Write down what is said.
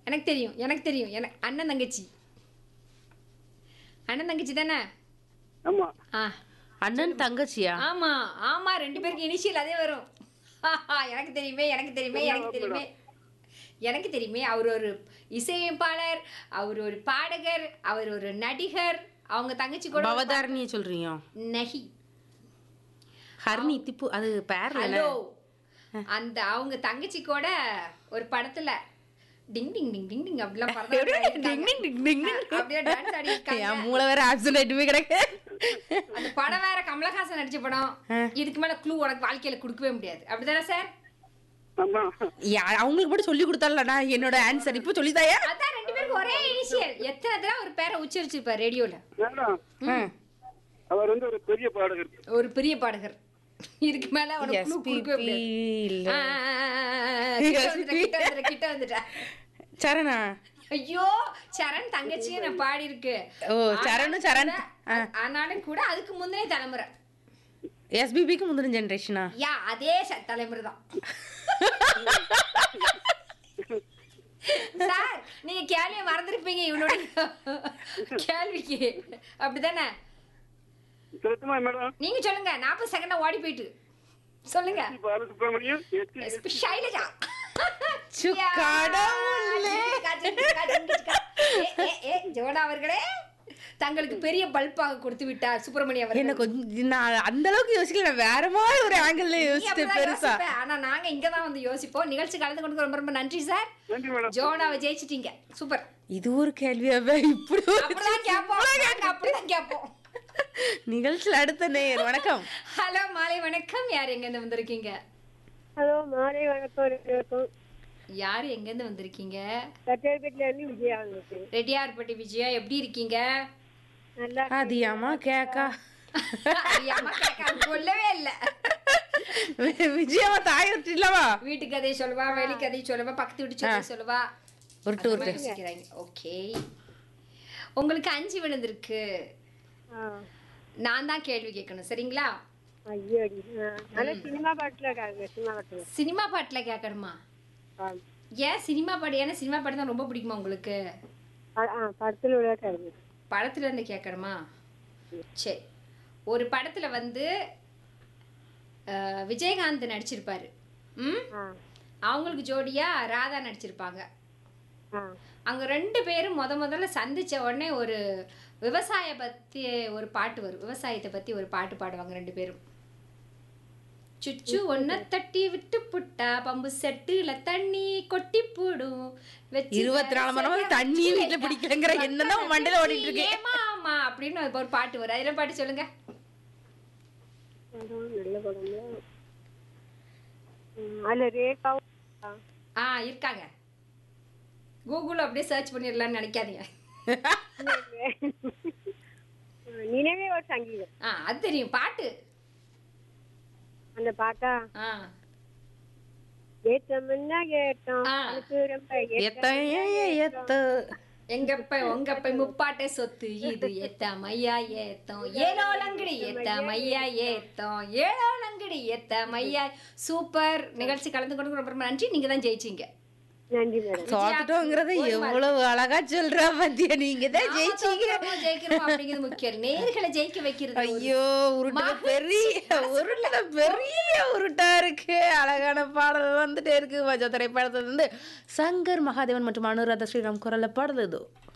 எனக்கு தெரியும் எனக்கு தெரியும் எனக்கு அண்ணன் தங்கச்சி அண்ணன் தங்கச்சி தானே ஆமா ஆ அண்ணன் தங்கச்சியா ஆமா ஆமா ரெண்டு பேருக்கு இனிஷியல் அதே வரும் எனக்கு தெரியுமே எனக்கு தெரியுமே எனக்கு தெரியுமே எனக்கு தெரியுமே அவர் ஒரு இசையமைப்பாளர் அவர் ஒரு பாடகர் அவர் ஒரு நடிகர் அவங்க தங்கச்சி கூட ஒரு பவதாரணிய சொல்றீங்க பா- நஹி ஹரிணி திப்பு அது பேர்ல ஹலோ அந்த அவங்க தங்கச்சி கூட ஒரு படத்துல டிங் டிங் டிங் டிங் டிங் அப்படிலாம் பறந்து டிங் டிங் டிங் டிங் டிங். அப்படியே டான்ஸ் ஆடி இருக்காங்க என் மூளை வேற ஆப்சன்ட் ஆயிட்டுமே கிடக்கு அந்த படம் வேற கமலஹாசன் நடிச்ச படம் இதுக்கு மேல க்ளூ உனக்கு வாழ்க்கையில கொடுக்கவே முடியாது அப்படிதானே சார் ஆமா யா- அவங்களுக்கு மட்டும் சொல்லி கொடுத்தால நான் என்னோட ஆன்சர் இப்போ சொல்லிதாயா அதான் ரெண்டு பேருக்கு ஒரே இனிஷியல் எத்தனை தடவை ஒரு பேரை உச்சரிச்சிருப்பார் ரேடியோல மேடம் அவர் வந்து ஒரு பெரிய பாடகர் ஒரு பெரிய பாடகர் இதுக்கு மேல உனக்கு க்ளூ கொடுக்கவே முடியாது இல்ல ஆ, ஆ, ஆ, ஆ, கிட்ட வந்துட்ட, கிட்ட வந்துட்ட, கிட்ட வந்துட்ட. சரணா ஐயோ சரண் தங்கச்சியும் நான் பாடி இருக்கு ஓ, சரணும் சரண். ஆனாலும் கூட அதுக்கு முந்தினே தலைமுறை எஸ்பிபிக்கு முந்தின ஜென்ரேஷனா யா அதே ச- தலைமுறை தான் சார் நீங்க கேள்வியை மறந்துருப்பீங்க இவனோட கேள்விக்கு அப்படிதானே திருத்தமா மேடம் நீங்க சொல்லுங்க நாற்பது செகண்ட்ல ஓடி போயிட்டு சொல்லுங்க பாலசுப்ரமணியம் எஸ் எஸ்பி ஷைலஜா சு, கடவுளே. ஏ, ஏ, ஏ, ஜோனா அவர்களே தங்களுக்கு பெரிய பல்பாக கொடுத்து விட்டார் சுப்பிரமணியம் அவர்கள் என்ன கொஞ்சம் நான் அந்த அளவுக்கு யோசிக்கல நான் வேற மாதிரி ஒரு ஆங்கிள் நீ யோசிச்சேன் அப்படிதான் பெருசா யோசிப்ப. ஆனா நாங்க இங்கதான் வந்து யோசிப்போம் நிகழ்ச்சி கலந்து கொண்டு ரொம்ப ரொம்ப நன்றி சார் நன்றி மேடம் ஜோனாவை ஜெயிச்சிட்டீங்க சூப்பர் இது ஒரு கேள்வியாவே இப்படி ஒரு அப்படிதான் கேட்போம் நாங்க அப்படிதான் கேட்போம் நிகழ்ச்சியில் அடுத்த நேர் வணக்கம் ஹலோ மாலை வணக்கம் யார் எங்க இருந்து வந்திருக்கீங்க ஹலோ மாலை வணக்கம் வணக்கம் யார் எங்க இருந்து வந்திருக்கீங்க சட்டேபேட்டில இருந்து விஜயா வந்துச்சு ரெட்டியார்பட்டி விஜயா எப்படி இருக்கீங்க நல்லா அதிகமா கேக்கா அறியாம கேட்க சொல்லவே இல்ல விஜயாவா தாய் இல்லவா வீட்டு கதை சொல்லுவா வெளி கதை சொல்லுவா பக்கத்து வீட்டு சொல்லி சொல்லுவா உருட்டு உருட்டு ஓகே உங்களுக்கு அஞ்சு விழுந்திருக்கு ஆ, நான் தான் கேள்வி கேட்கணும் சரிங்களா ஐயோ அடி. ஆ, நல்லா சினிமா பாட்டுல இருக்காங்க சினிமா பாட்டுல சினிமா பாட்டுல கேட்கணுமா ஆ, ஏன் சினிமா பாட்டு ஏன்னா சினிமா பாட்டு தான் ரொம்ப பிடிக்குமா உங்களுக்கு ப- ஆ, படத்துல உள்ள இருக்காங்க படத்துல இருந்து கேட்கணுமா சரி ஒரு படத்துல வந்து அஹ், விஜயகாந்த் நடிச்சிருப்பாரு ம் ஆ அவங்களுக்கு ஜோடியா ராதா நடிச்சிருப்பாங்க ஆ அங்க ரெண்டு பேரும் முத முதல்ல சந்திச்ச உடனே ஒரு விவசாய பத்தி ஒரு பாட்டு வரும் விவசாயத்தை பத்தி ஒரு பாட்டு பாடுவாங்க ரெண்டு பேரும் சுச்சு ஒன்ன தட்டி விட்டு புட்டா பம்பு செட்டுல தண்ணி கொட்டி போடும் வச்சு இருபத்தி நாலு மணி நேரம் தண்ணி வீட்டுல பிடிக்கலங்கிற எண்ணம் தான் மண்டையில ஓடிட்டு இருக்கு ஏமா ஆமா அப்படின்னு ஒரு பாட்டு வரும் அதில் பாட்டு சொல்லுங்க படம் நல்ல படம் அதுல ரேகாவும் இருக்கா? ஆ இருக்காங்க கூகுள் அப்படியே சர்ச் பண்ணிடலாம்னு நினைக்காதீங்க நினைவே ஒரு சங்கீதம் ஆ அது தெரியும் பாட்டு அந்த பாட்டா ஆ ஏத்தம்னா கேட்டோம் ஆ. அதுக்கு ரொம்ப எத்த எத்த எங்கப்ப உங்கப்ப முப்பாட்டை சொத்து இது ஏத்த மையா ஏத்தம் ஏலோ லங்கடி ஏத்த மையா ஏத்தம் ஏலோ லங்கடி ஏத்த மையா சூப்பர் நிகழ்ச்சி கலந்து கொண்டு ரொம்ப ரொம்ப நன்றி நீங்க தான் ஜெயிச்சீங்க நன்றி மேடம் தோத்துட்டோங்கிறத எவ்வளவு அழகா சொல்றா மத்திய நீங்க தான் ஜெயிச்சீங்க நாம ஜெயிக்கிறோம் அப்படிங்கிறது முக்கியம் நேர்களை ஜெயிக்க வைக்கிறது ஒரு- ஐயோ உருட்டுல பெரிய உருட்டுல பெரிய உருட்டா இருக்கு அழகான பாடல் வந்துட்டே இருக்கு மஜா திரைப்படத்துல இருந்து சங்கர் மகாதேவன் மற்றும் அனுராதா ஸ்ரீராம் குரல்ல பாடல் இதோ